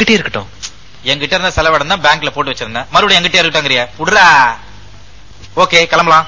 உங்ககிட்டயே இருக்கட்டும் என்கிட்ட இருந்த செலவிடம் தான் பேங்க்ல போட்டு வச்சிருந்தேன் மறுபடியும் என்கிட்ட இருக்கட்டாங்கறிய விடுறா ஓகே கிளம்பலாம்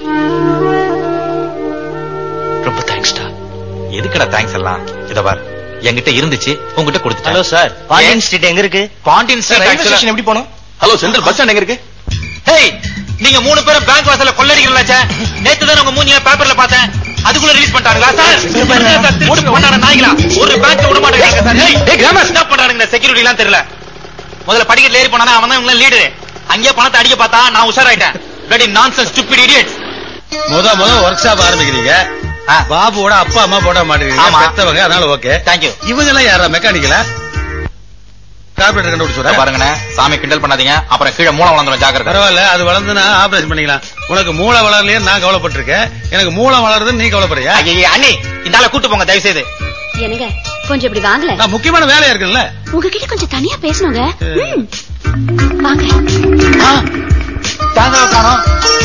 ரொம்ப தேங்க்ஸ்டா எதுக்குடா தேங்க்ஸ் எல்லாம் இத பார் என்கிட்ட இருந்துச்சு உங்ககிட்ட கொடுத்துட்டேன் ஹலோ சார் பாண்டியன் ஸ்ட்ரீட் எங்க இருக்கு பாண்டியன் ரயில்வே ஸ்டேஷன் எப்படி போகணும் ஹலோ சென்ட்ரல் பஸ் ஸ்டாண்ட் எங்க இருக்கு ஹேய் நீங்க மூணு பேரும் பேங்க் வாசல்ல கொள்ளடிக்கிறீங்களா நேத்து தான் உங்க மூஞ்சில பேப்பர்ல பார்த்தேன் அதுக்குள்ள ரிலீஸ் பண்ணிட்டாங்களா சார் மூணு பண்ணாட நாய்களா ஒரு பேங்க் விட மாட்டேங்கிறாங்க சார் ஹேய் ஏய் கிராமர் என்ன பண்றானுங்க செக்யூரிட்டி எல்லாம் தெரியல முதல்ல படிக்கட்டுல ஏறி போனா அவன் தான் இவங்க லீடர் அங்கேயே பணத்தை அடிக்க பார்த்தா நான் உஷாராயிட்டேன் ரெடி நான்சென்ஸ் ஸ்டூபிட் இடியட்ஸ் முத முத ஒர்க் ஷாப் ஆரம்பிக்கிறீங்க ஆ. பாபுவோட அப்பா அம்மா போட மாட்டேங்கிறீங்க ஆமா. பெத்தவங்க அதனால ஓகே Thank you. இவங்க எல்லாம் யாரா மெக்கானிக்கலா கார்பரேட்டர் கண்டுபிடிச்சு இத பாருங்கண்ணே சாமி கிண்டல் பண்ணாதீங்க அப்புறம் கீழே மூளை வளர்ந்துடும் ஜாக்கிரதை பரவாயில்ல அது வளர்ந்துனா ஆபரேஷன் பண்ணிக்கலாம் உனக்கு மூளை வளரலையே நான் கவலைப்பட்டிருக்கேன் எனக்கு மூளை வளருதுன்னு நீ கவலைப்படுறியா ஐயே அண்ணி இந்த ஆளை கூட்டு போங்க தயவு செய்து என்னங்க கொஞ்சம் இப்படி வாங்கல நான் முக்கியமான வேலையா இருக்குல்ல உங்ககிட்ட கொஞ்சம் தனியா பேசணுங்க ம். வாங்க தேங்காய் காணோம்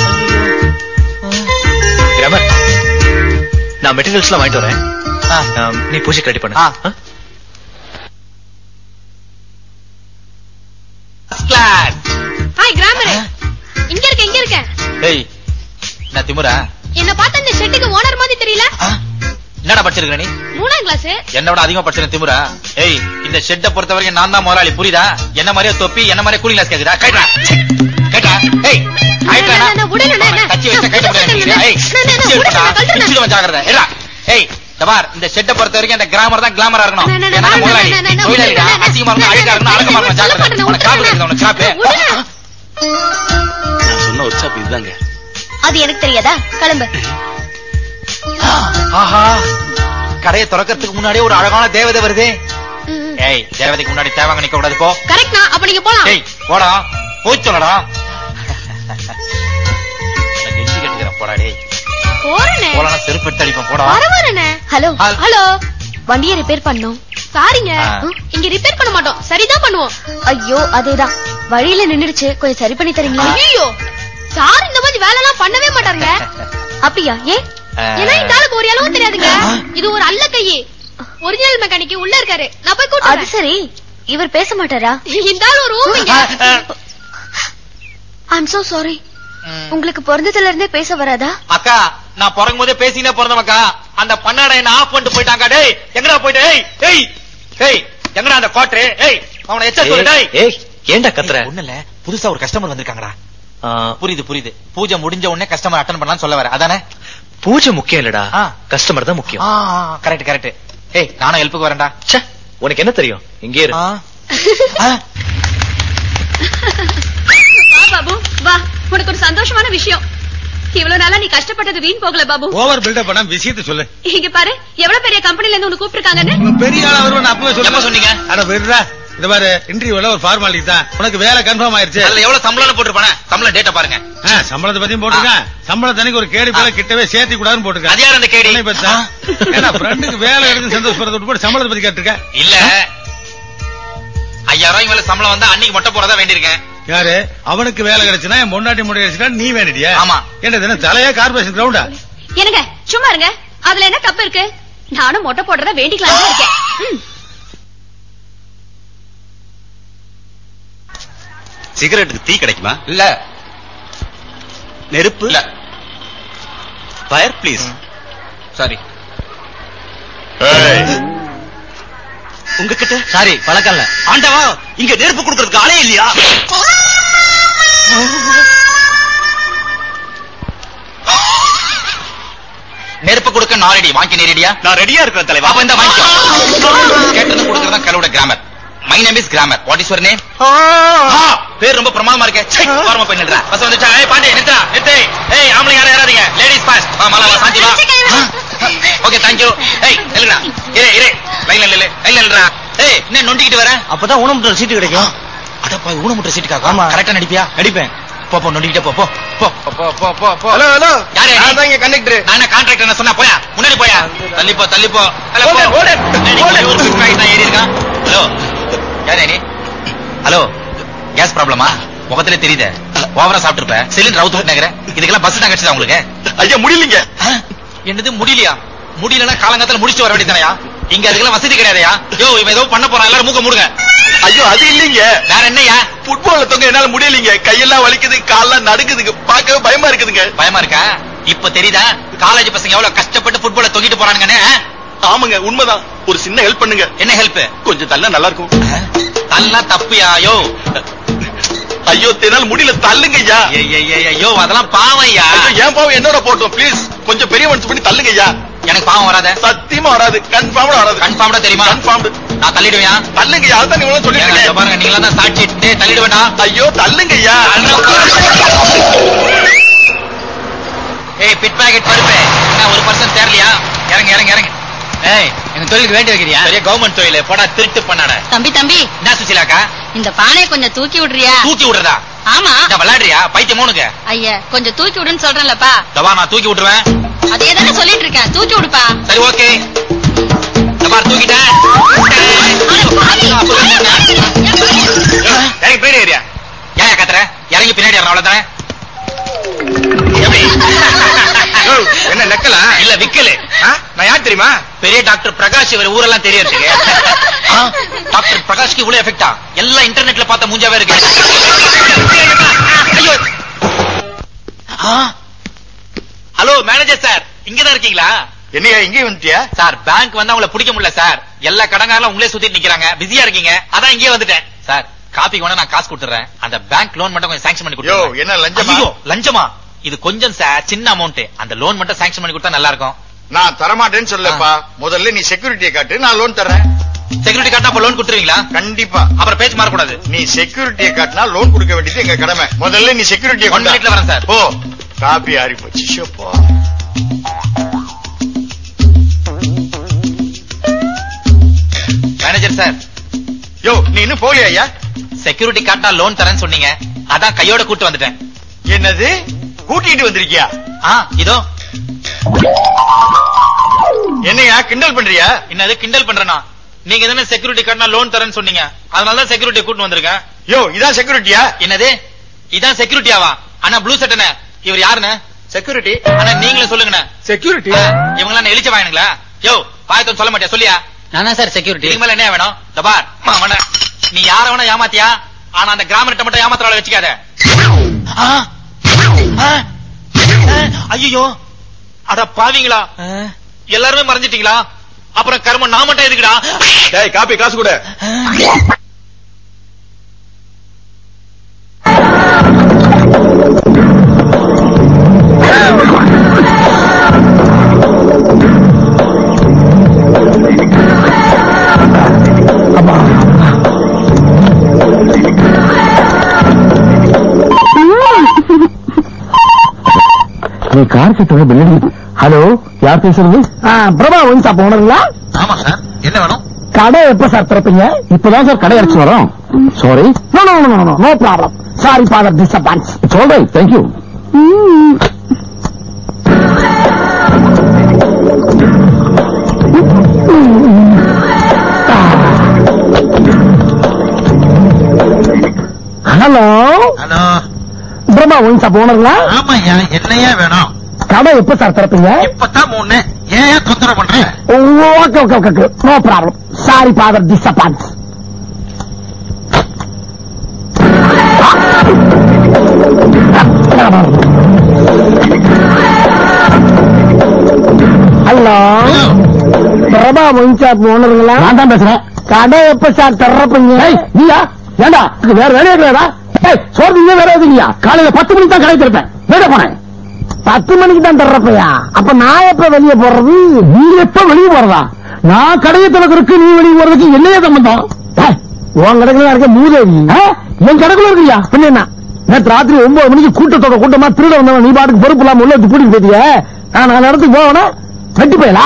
கிராமர் நான் மெட்டீரியல்ஸ் எல்லாம் வாங்கிட்டு வரேன் ஆ. ஆம், நீ பூஜைக்கு ரெடி பண்ணு ஆ. ஆ? கிளாஸ் ஹாய் கிராமர் இங்க இருக்க இங்க இருக்க ஏய் நான் திமுறா என்ன பார்த்தா இந்த ஷெட்டுக்கு ஓனர் மாதிரி தெரியல என்னடா படிச்சிருக்க நீ மூணாம் கிளாஸ் என்னை விட அதிகமா படிச்சிருக்க திமுறா ஏய் இந்த ஷெட்டை பொறுத்த வரைக்கும் நான் தான் முதலாளி புரியுதா என்ன மாதிரியே தொப்பி என்ன மாதிரியே கூலி கிளாஸ் கேக்குதா கைட்டா கைட்டா ஏய் கைட்டா நான், நான், விடல, நான், நான். கச்சி வச்சா கைட்ட நான், முடியாது நான், ஏய் நான், நான், கச்சி விடல, எடுப்பா நான் கழட்டுறேன். பிச்சுடுவேன் ஜாக்கிரதை ஏடா ஏய் இந்த பார் இந்த ஷெட்டை பொறுத்த வரைக்கும் இந்த கிராமர் தான் கிளாமரா இருக்கணும் நான், நான், ஏன்னா நான், முதலாளி நான், நான், நான், தொழிலாளிடா நான், நான், அசிங்கமா இருக்கணும் அழுக்கா இருக்கணும் அடக்கமா இருக்கணும் சொல்ல ஜாக்கிரதை மாட்டேன், உனக்கு காப்பு விட்டுறேன். இருக்குது உனக்கு காப்பு விடுறேன். நான் சொன்ன ஒர்க் ஷாப் இதுதாங்க அது எனக்கு தெரியாதா கிளம்பு ஆஹா கடையை திறக்கிறதுக்கு முன்னாடியே ஒரு அழகான தேவதை வருதே ஏய் தேவதைக்கு முன்னாடி தேவாங்க நிக்க கூடாது போ கரெக்ட்னா அப்ப நீங்க போலாம் ஏய் போடா போய் சொல்லடா உனக்கு கெஞ்சி கட்டுக்கிறேன் போடா டேய் போறேனே போலனா செருப்பு எடுத்து அடிப்பேன் போடா வரவரனே ஹலோ ஹல்- ஹலோ வண்டியை ரிப்பேர் பண்ணோம் சாரிங்க ஆ. இங்க ரிப்பேர் பண்ண மாட்டோம் சரிதான் பண்ணுவோம் ஐயோ அதேதான் வழியில நின்னுடுச்சு கொஞ்சம் சரி பண்ணி தரீங்களா ஐயோ சார் இந்த மாதிரி வேலை எல்லாம் பண்ணவே மாட்டாருங்க அப்படியா ஏன் ஏன்னா இந்த ஆளுக்கு ஒரு அளவும் தெரியாதுங்க இது ஒரு அல்ல கையி ஒரிஜினல் மெக்கானிக் உள்ள இருக்காரு நான் போய் அது கூட்டுறேன் சரி இவர் பேச மாட்டாரா இந்த ஆள் ஒரு ஊமைங்க ஐம் சோ சாரி உங்களுக்கு பிறந்ததுல இருந்தே பேச வராதா அக்கா நான் பிறக்கும் போதே பேசினே பிறந்தவக்கா அந்த பண்ணாட என்ன ஆஃப் பண்ணிட்டு போயிட்டாங்க டேய் எங்கடா போயிட்டு ஏய் ஏய் ஏய் எங்கடா அந்த கோட்டரு ஏய் அவனை எச்ச சொல்லு டேய் ஏய் ஏன்டா கத்துற ஒண்ணு இல்ல புதுசா ஒரு கஸ்டமர் வந்திருக்காங்கடா ஆ, புரியுது புரியுது பூஜை முடிஞ்ச உடனே கஸ்டமர் அட்டன் பண்ணலாம்னு சொல்ல வர அதானே பூஜை முக்கியம் இல்லடா ஆ. கஸ்டமர் தான் முக்கியம் கரெக்ட் கரெக்ட் ஏய் நானும் ஹெல்ப்புக்கு வரேன்டா ச்சே, உனக்கு என்ன தெரியும் இங்கே இரு ஆ. ஆ. வா பாபு வா உனக்கு ஒரு சந்தோஷமான விஷயம் இவ்வளவு நாளா நீ கஷ்டப்பட்டது வீண் போகல பாபு ஓவர் பில்டப் பண்ண விஷயத்தை சொல்லு இங்க பாரு எவ்வளவு பெரிய கம்பெனில இருந்து உனக்கு கூப்பிட்டுருக்காங்கன்னு உங்க பெரிய ஆளா வருவன் அப்பவே எப்ப சொல்லு சொன்னீங்க? அட விடுறா இந்த பாரு இன்டர்வியூல ஒரு ஃபார்மாலிட்டி தான் உனக்கு வேலை கன்ஃபார்ம் ஆயிருச்சு அதுல எவ்வளவு சம்பளம் போட்டுருப்பானே சம்பளம் டேட்டா பாருங்க ஆ, சம்பளத்தை பத்தியும் போட்டிருக்கேன் சம்பளத்தனைக்கு ஒரு கேடி போல கிட்டவே சேர்த்தி கூடாதுன்னு போட்டிருக்கேன் அது யார் அந்த கேடி? உன்னை பத்தி தான். ஏன்னா ஃப்ரெண்டுக்கு வேலை எடுத்து சந்தோஷப்படுறத விட்டு போட்டு சம்பளத்தை பத்தி கேட்டிருக்கேன் இல்ல ஐயாயிரம் ரூபாய்க்கு மேல சம்பளம் வந்தா அன்னைக்கு மொட்டை போறதா வேண்டியிருக்கேன் யாரு அவனுக்கு வேலை கிடைச்சுனா என் பொண்டாட்டி முடி கிடைச்சுனா நீ வேண்டிட்டியா ஆமா. என்ன தினம் தலையா கார்பரேஷன் கிரவுண்டா என்னங்க சும்மா இருங்க அதுல என்ன தப்பு இருக்கு நானும் மொட்டை போடுறத வேண்டிக்கலாம் இருக்கேன் ம். சிகரெட்டுக்கு தீ கிடைக்குமா இல்ல நெருப்பு இல்ல ஃபயர் ப்ளீஸ் சாரி உங்ககிட்ட சாரி பழக்கம் இல்ல ஆண்டவா இங்க நெருப்பு கொடுக்கறதுக்கு ஆளே இல்லையா நெருப்பு கொடுக்க நான் ரெடி வாங்கி நேரடியா நான் ரெடியா இருக்கிறேன் தலைவா அப்ப இந்த வாங்கிக்கோ கேட்டது கொடுக்கறதா கலோட grammar my name is grammar what is your name பேர் ரொம்ப பிரமாதமா இருக்கே சை ஓரமா போய் நின்றா பஸ் வந்துச்சா ஏய் பாண்டி நிறுத்தா நிறுத்து ஏய் ஆம்பளை யாரும் ஏறாதீங்க லேடிஸ் ஃபாஸ்ட் வா மாலா வா சாந்தி வா ஓகே தேங்க் யூ ஏய் நில்லுடா இரு இரு லைன்ல நில்லு லைன்ல நில்லுடா ஏய் என்ன நொண்டிக்கிட்டு வர அப்பதான் ஊனமுற்ற சீட்டு கிடைக்கும் அடப்பா ஊனமுட்ட சீட்டுக்காக ஆமா. கரெக்டா நடிப்பியா நடிப்பேன் போ போ நொண்டிக்கிட்டே போ போ போ போ போ போ போ ஹலோ ஹலோ யாரு நீ? நான் தான் இங்க கண்டக்டர் நான் என்ன கான்ட்ராக்டர் என்ன சொன்னா போயா முன்னாடி போயா தள்ளி போ தள்ளி போ hello Hold it, hold it, hold it. ஒரு ஃபிஃப்ட் தான் ஏறி இருக்கான் ஹலோ யாரே நீ ஹலோ கேஸ் ப்ராப்ளமா முகத்திலே தெரியுதே ஓவரா சாப்பிட்டுருப்ப சிலிண்டர் அவுத்து விட்டுனேங்கிற இதுக்கெல்லாம் பஸ் தான் கிடைச்சதா உங்களுக்கு ஐயா முடியலங்க ஆ? என்னது முடியலையா முடியலன்னா காலங்காத்தால முடிச்சுட்டு வர வேண்டியதானயா இங்க அதுக்கெல்லாம் வசதி கிடையாதயா யோ இவன் ஏதோ பண்ண போறான் எல்லாரும் மூக்க மூடுங்க ஐயா ஐயோ அது இல்லீங்க வேற என்னையா ஃபுட்பால்ல தொங்க என்னால முடியலீங்க கையெல்லாம் வலிக்குது காலெல்லாம் நடுக்குதுங்க பார்க்கவே பயமா இருக்குதுங்க பயமா இருக்கா இப்ப தெரியுதா காலேஜ் பசங்க எவ்வளவு கஷ்டப்பட்டு ஃபுட்பால தொங்கிட்டு போறானுங்கன்னு ஆ? ஆமாங்க உண்மைதான் ஒரு சின்ன ஹெல்ப் பண்ணுங்க என்ன ஹெல்ப் கொஞ்சம் தள்ள நல்லா இருக்கும் தல்லாம் தப்புயா யோ ஐயோ என்னால முடியல தள்ளுங்க ஐயா ஏய், ஏய், ஏய், ஐயோ அதெல்லாம் பாவம்யா ஐயோ என் பாவம் என்னோட போட்டோம் ப்ளீஸ் கொஞ்சம் பெரிய மனுஷன் பண்ணி தள்ளுங்க ஐயா எனக்கு பாவம் வராத சத்தியமா வராது கன்ஃபார்ம்டா வராது கன்ஃபார்ம்டா தெரியுமா கன்ஃபார்ம்டு நான் தள்ளிடுவேன் தள்ளுங்க ஐயா அதான் நீங்க சொல்லிட்டு ஏங்க, இதோ இருக்கேன் பாருங்க நீங்களா தான் சாட்சி டேய், தள்ளிடுவேனா ஐயோ தள்ளுங்க ஐயா ஏய் பிட் பாக்கெட் பருப்பு என்ன ஒரு பர்சன்ட் தேரலையா இறங்க இறங்க இறங்க ஏய் எங்க தொழிலுக்கு வேண்டி வைக்கிறியா பெரிய கவர்மெண்ட் தொழில் போடா திருட்டு பண்ணாட தம்பி தம்பி என்ன சுசிலாக்கா இந்த பானையை கொஞ்சம் தூக்கி விடுறியா தூக்கி விடுறதா ஆமா என்ன விளையாடுறியா பைத்தியம் மூணுங்க ஐயா கொஞ்சம் தூக்கி விடுன்னு சொல்றேன்லப்பா தவா நான் தூக்கி விட்டுருவேன் அதே தானே சொல்லிட்டு இருக்கேன் தூக்கி விடுப்பா சரி ஓகே தபார் தூக்கிட்டேன் எனக்கு பேர் ஏரியா ஏன் கத்துற இறங்கி பின்னாடி வரணும் அவ்வளவுதானே எப்படி என்ன நக்கலா இல்ல விக்கலு நான் யார் தெரியுமா பெரிய டாக்டர் பிரகாஷ் இவர் ஊரெல்லாம் தெரியறதுக்கு ஆ, டாக்டர் பிரகாஷ்க்கு இவ்வளவு எஃபெக்டா எல்லாம் இன்டர்நெட்ல பார்த்த மூஞ்சாவே இருக்கு ஐயோ ஆ. ஹலோ மேனேஜர் சார் இங்கதான் இருக்கீங்களா என்னையா இங்கே வந்துட்டியா சார் பேங்க் வந்து அவங்கள பிடிக்க முடியல சார் எல்லா கடங்காரங்களும் உங்களே சுத்திட்டு நிக்கிறாங்க பிஸியா இருக்கீங்க அதான் இங்கே வந்துட்டேன் சார் காப்பிக்கு வேணா நான் காசு கொடுத்துறேன் அந்த பேங்க் லோன் மட்டும் கொஞ்சம் சாங்ஷன் பண்ணி யோ கொடுத்துருங்க என்ன லஞ்சமா ஐயோ லஞ்சமா இது கொஞ்சம் சார் சின்ன அமௌண்ட் அந்த லோன் மட்டும் சாங்ஷன் பண்ணி கொடுத்தா நல்லா இருக்கும் நான் தரமாட்டேன்னு சொல்லப்பா முதல்ல நீ செக்யூரிட்டியை காட்டு நான் லோன் தர்றேன் செக்யூரிட்டி கார்டு அப்ப லோன் கொடுத்துருவீங்களா கண்டிப்பா அப்புறம் பேச்சு மாறக்கூடாது நீ செக்யூரிட்டியை காட்டினா லோன் கொடுக்க வேண்டியது எங்க கடமை முதல்ல நீ செக்யூரிட்டியை One minute ல வரேன் சார். ஓ காப்பி ஆறி போச்சு ஷோப்பா மேனேஜர் சார் யோ நீ இன்னும் போலியா ஐயா செக்யூரிட்டி கார்டா லோன் தரேன்னு சொன்னீங்க அதான் கையோட கூட்டு வந்துட்டேன் என்னது கூட்டிட்டு வந்திருக்கியா ஆ இதோ என்னையா கிண்டல் பண்றியா என்னது கிண்டல் பண்றேனா நீங்க தானே செக்யூரிட்டி கார்டுனா லோன் தரேன்னு சொன்னீங்க அதனால தான் செக்யூரிட்டி கூட்டு வந்திருக்கேன் யோ இதான் செக்யூரிட்டியா என்னது இதான் செக்யூரிட்டியாவா அண்ணா ப்ளூ சட்டனே இவர் யாருண்ணே செக்யூரிட்டி அண்ணா நீங்களும் சொல்லுங்கண்ணே செக்யூரிட்டி இவங்க எல்லாம் எழுச்ச வாங்கினுங்களா யோ பாயத்தம் சொல்ல மாட்டியா சொல்லியா நானா சார் செக்யூரிட்டி இதுக்கு மேல என்ன வேணும் தபார் அவன நீ யார வேணா ஏமாத்தியா ஆனா அந்த கிராமத்தை மட்டும் ஏமாத்துறாள வச்சுக்காத ஐயோ அட பாவீங்களா எல்லாருமே மறைஞ்சிட்டீங்களா அப்புறம் கர்மம் நான் மட்டும் எதுக்குடா டேய் காப்பி காசு கொடு நீ கார் கிட்ட பில்லிங் ஹலோ யார் பேசுறது பிரபா ஒன் ஷாப் ஓனருங்களா ஆமா சார் என்ன வேணும் கடை எப்ப சார் திறப்பீங்க இப்பதான் சார் கடை அடிச்சு வரோம் sorry no no no no no problem sorry father disappoints it's all right thank you hello hello Brahma wine shop ஓனருங்களா ஆமாய்யா என்னையா வேணும் கடை எப்ப சார் திறப்பீங்க இப்பதான் மூணு ஏன் தொந்தரவு பண்ற okay okay okay no problem sorry father disappoints hello Prabha wine shop ஓனருங்களா நான் தான் பேசுறேன் கடை எப்ப சார் திறப்பீங்க நீயா ஏண்டா இது வேற வேலையே கிடையாதா ஏய் சோறு இங்க வேற எதுங்கயா காலையில பத்து மணிக்கு தான் கடை திறப்பேன் வேற போனேன் பத்து மணிக்கு தான் திறப்பையா அப்ப நான் எப்ப வெளியே போறது நீ எப்ப வெளியே போறதா நான் கடையை திறக்கிறதுக்கு நீ வெளியே போறதுக்கு என்னைய சம்பந்தம் ஏய், உன் கடைக்குள்ள இருக்க மூதேவி ஆ? என் கடைக்குள்ள இருக்கியா பின்ன என்ன நேற்று ராத்திரி ஒன்பது மணிக்கு கூட்டத்தோட கூட்டமா திருட வந்தவன் நீ பாட்டுக்கு பொறுப்பு இல்லாம உள்ள வச்சு கூட்டிட்டு போயிட்டிய நான் நாலு இடத்துக்கு போவனா வெட்டி போயலா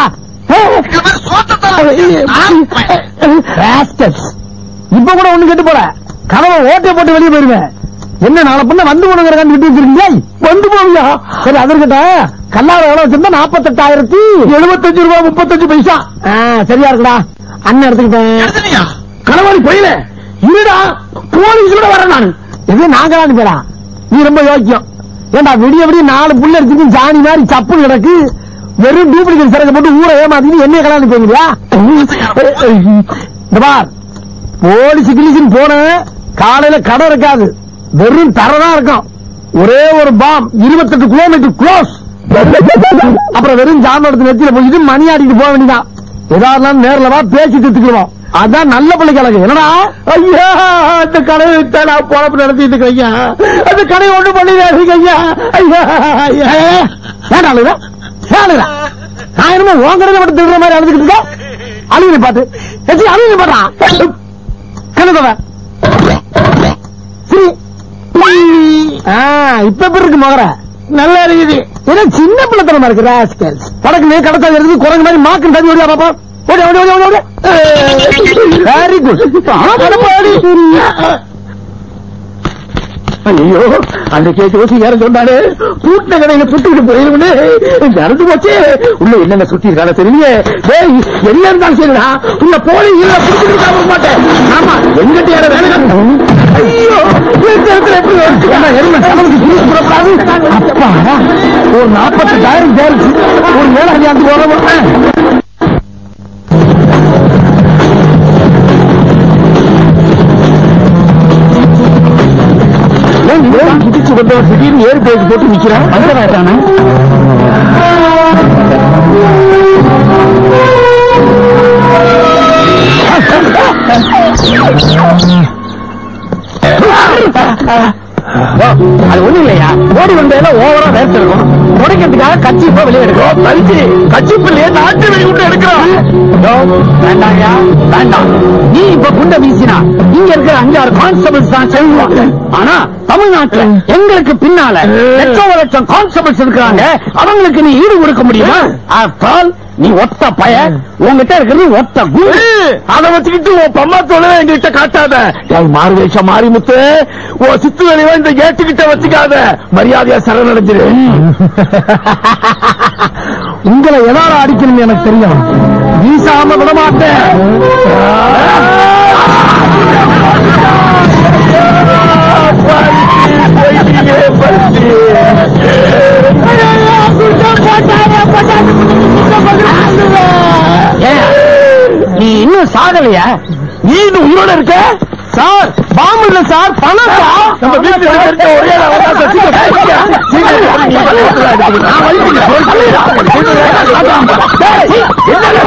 இப்ப கூட ஒண்ணு கெட்டு போல கதவை ஓட்டை போட்டு வெளியே போயிருவேன் என்ன நாளை பண்ண வந்து போனுங்கிற கண்டு விட்டு வச்சிருக்கீங்க வந்து போவியா சரி அதற்கிட்ட கல்லாத எவ்வளவு வச்சிருந்தா நாற்பத்தெட்டாயிரத்தி எழுபத்தஞ்சு ரூபாய் முப்பத்தஞ்சு பைசா ஆ, சரியா இருக்குடா அண்ணன் எடுத்துக்கிட்டேன் களவாடி போயில இருடா போலீஸ் கூட வரேன் நான் இது நான் கலாணி பேரா நீ ரொம்ப யோக்கியம் ஏண்டா விடிய விடிய நாலு புள்ள எடுத்துட்டு ஜானி மாதிரி சப்பு கிடக்கு வெறும் டூப்ளிகேட் சரக்கு போட்டு ஊரை ஏமாத்திட்டு என்னைய கலாணி போயிருக்கியா இந்த பார் போலீஸ் கிளீஸ்னு போன காலையில கடை இருக்காது வெறும் தரதான் இருக்கும் ஒரே ஒரு பாம் இருபத்தெட்டு கிலோமீட்டர் க்ளோஸ் அப்புறம் வெறும் ஜாம எடுத்து நெத்தியில போயிட்டு மணி ஆடிட்டு போக வேண்டியதான் ஏதாவது நேர்ல வா பேசி திட்டுக்கிறோம் அதான் நல்ல பிள்ளை கணக்கு என்னடா ஐயா அந்த கடையை விட்டா நான் பொழப்பு நடத்திட்டு இருக்கேன் ஐயா அந்த கடையை ஒண்ணு பண்ணிடாதீங்க ஐயா ஐயா ஐயா ஏன்டா அழுகுற? ஏன் அழுகுற? நான் என்னமோ உன் கடையில மட்டும் திருடுற மாதிரி அழுதுகிட்டு இருக்கேன் அழுகுனி பாத்து எச்சி அழுகுனி பாட்டான் கணக்கவ சரி ஆ, இப்ப எப்படி இருக்கு மகர நல்லா இருக்குது ஏன்னா சின்ன பிள்ளைத்தனமா இருக்கு ராஸ்கல் படக்கு கடத்தா இருக்கு குரங்கு மாதிரி மாக்கு தண்ணி ஓடியா பாப்பா ஓடி ஓடி ஓடி ஓடி வெரி குட் ஐயோ அந்த கேட்டு ஓசி யாரும் சொன்னாரு பூட்டின கடையில புட்டுக்கிட்டு போயிருவனே இறந்து போச்சு உள்ள என்னென்ன சுத்தி இருக்கான தெரியலையே டேய் என்ன இருந்தாலும் சரிடா உள்ள போலி இல்ல புடிச்சிட்டு விட மாட்டேன் ஆமா எங்கிட்ட யார வேலை காட்டு- ஐயோ இந்த இடத்துல எப்படி வச்சுக்கா என்ன கடவுளுக்கு ஜூஸ் போடக்கூடாது அப்பா ஒரு நாற்பத்தெட்டாயிரம் சேருச்சு ஒரு ஏழாயிரம் ஆண்டு போறோம் குதிச்சு வந்தவன் திடீர்னு ஏறு பேருக்கு போட்டு நிக்கிறான் வந்தவாட்டான அது ஒண்ணு இல்லையா ஓடி வந்ததுல ஓவரா வேஸ்ட் இருக்கும் உடைக்கிறதுக்காக கட்சி இப்ப வெளியே எடுக்கும் கட்சி கட்சி பிள்ளைய நாட்டு வெளியே விட்டு எடுக்கிறோம் வேண்டாங்க வேண்டாம் நீ இப்ப குண்ட வீசினா இங்க இருக்கிற அஞ்சாறு கான்ஸ்டபிள்ஸ் தான் செல்வாங்க ஆனா தமிழ்நாட்டுல எங்களுக்கு பின்னால லட்சம் லட்சம் கான்ஸ்டபிள்ஸ் இருக்கிறாங்க அவங்களுக்கு நீ ஈடு கொடுக்க முடியுமா After all, நீ ஒத்த பய உங்ககிட்ட இருக்கிறது ஒத்த குரு அதை வச்சுக்கிட்டு உன் பம்மா தோழ எங்ககிட்ட காட்டாத டேய் மாறு வேஷம் மாறி முத்து உன் சித்து வேலையை இந்த ஏட்டுக்கிட்ட வச்சுக்காத மரியாதையா சரணடைஞ்சிரு உங்களை எதால அடிக்கணும் எனக்கு தெரியும் வீசாம விட மாட்டேன் நீ இன்னும் சாகலையா நீ இன்னும் உயிரோட இருக்க சார் பாம்பு இல்ல சார் பணம் சார் நம்ம வீட்டுல இருக்க ஒரே ஆள் அவன் தான் சார். சீக்கிரம் சீக்கிரம் சீக்கிரம். நான் வலிக்கிறேன். அதான். டேய், சீ, என்னடா?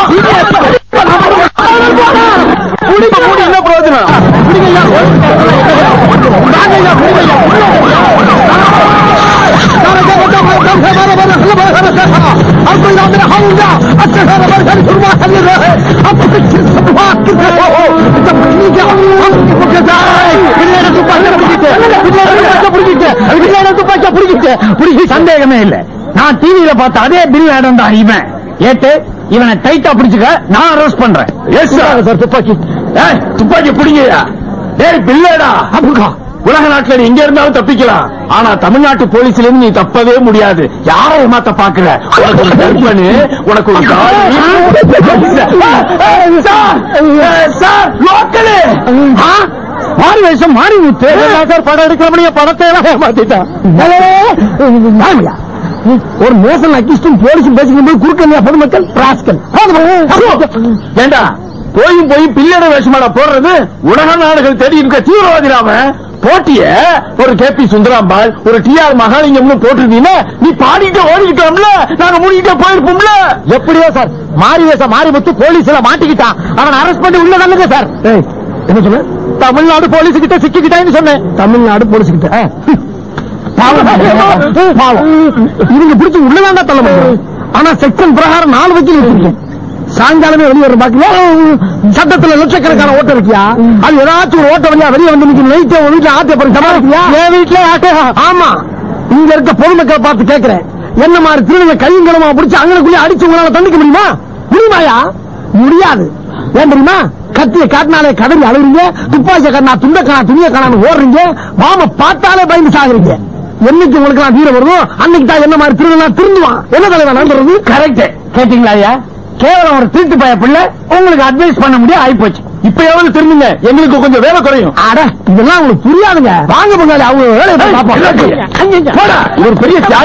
குடிக்க மூடி என்ன பிரயோஜனம் குடிங்கய்யா. வாங்கய்யா, குடிங்கய்யா. आपको याद रखूंगा अच्छा है रबर घर घुमा कर ले रहे अब कुछ संभाल के हो जब ठीक है हम मुझे जाए பிள்ளைட துப்பாக்கிய பிடிக்கிட்டு பிள்ளைட துப்பாக்கிய பிடிக்கிட்டு பிள்ளைட துப்பாக்கிய பிடிக்கிட்டு பிடிக்கி சந்தேகமே இல்ல நான் டிவியில பார்த்த அதே பில் ஆடம் தான் இவன் ஏட்டு இவனை டைட்டா பிடிச்சுக்க நான் அரெஸ்ட் பண்றேன் எஸ் சார் துப்பாக்கி ஏய், துப்பாக்கி பிடிங்கயா டேய் பிள்ளைடா அப்படிக்கா உலக நாட்டுல நீ எங்க இருந்தாலும் தப்பிக்கலாம் ஆனா தமிழ்நாட்டு போலீஸ்ல இருந்து நீ தப்பவே முடியாது யாரை ஏமாத்த பாக்குற உனக்கு ஒரு கற்பனு உனக்கு ஒரு காலி சார் சார் லோக்கலு மாறி வேஷம் மாறி முத்து சார் படம் எடுக்கிறபடியே படத்தை எல்லாம் ஏமாத்திட்டான் ஒரு நேசன் அக்கிஸ்டும் போலீஸும் பேசிக்கும் போது குறுக்க பொதுமக்கள் ராஸ்கல் ஏண்டா போயும் போய் பிள்ளட வேஷமாடா போடுறது உலக நாடுகள் தேடி இருக்க தீவிரவாதிராம போட்டிய ஒரு கே பி சுந்தராம்பாள் ஒரு டி ஆர் மகாலிங்கம்னு போட்டிருந்தீங்கன்னா நீ பாடிட்டு ஓடிக்கிட்டோம்ல நாங்க மூடிக்கிட்டே போயிருப்போம்ல எப்படியோ சார் மாறி வேஷம் மாறி முத்து போலீஸ்ல மாட்டிக்கிட்டான் அவன் அரெஸ்ட் பண்ணி உள்ள நல்லது சார் என்ன சொல்ல தமிழ்நாடு போலீஸ் கிட்ட சிக்கிக்கிட்டான்னு சொன்னேன் தமிழ்நாடு போலீஸ் கிட்ட பாவம் பாவம் இவங்க பிடிச்சி உள்ளதாண்டா தள்ள முடியும் ஆனா செக்ஷன் பிரகாரம் நாலு வக்கீல் வச்சிருக்கேன் சாயங்காலமே வெளியே வரும் பாக்கல சட்டத்துல லட்சக்கணக்கான ஓட்ட இருக்கியா அது ஏதாச்சும் ஒரு ஓட்ட வழியா வெளியே வந்து நிக்கும் நைட்டே உன் வீட்டுல ஆத்திய பண்ணி சமாளிக்கியா என் வீட்டுல ஆட்டே ஆமா இங்க இருக்க பொதுமக்களை பார்த்து கேட்கிறேன் என்ன மாதிரி திருநங்க கையும் குணமா பிடிச்சி அங்கனக்குள்ளே அடிச்சு உங்களால தண்டிக்க முடியுமா முடியுமாயா முடியாது ஏன் தெரியுமா கத்திய காட்டினாலே கடறி அழுகுறீங்க துப்பாக்கிய காட்டினா துண்ட காணா துணிய காணான்னு ஓடுறீங்க மாம பார்த்தாலே பயந்து சாகுறீங்க என்னைக்கு உங்களுக்கு நான் வீரம் வருதோ அன்னைக்கு தான் என்ன மாதிரி திருடனா திருந்துவான் என்ன தலைவா நடந்துறது கரெக்ட் கேட்டீங்களா ஐயா கேவலம் ஒரு திருட்டு பய பிள்ளை உங்களுக்கு அட்வைஸ் பண்ண முடியாது ஆயிப்போச்சு இப்ப எவ்வளவு திரும்புங்க எங்களுக்கு கொஞ்சம் வேலை குறையும் அட இதெல்லாம் உங்களுக்கு புரியாதுங்க வாங்க பங்காளி அவங்க வேலையை போய் பார்ப்போம். போடா, இது ஒரு பெரிய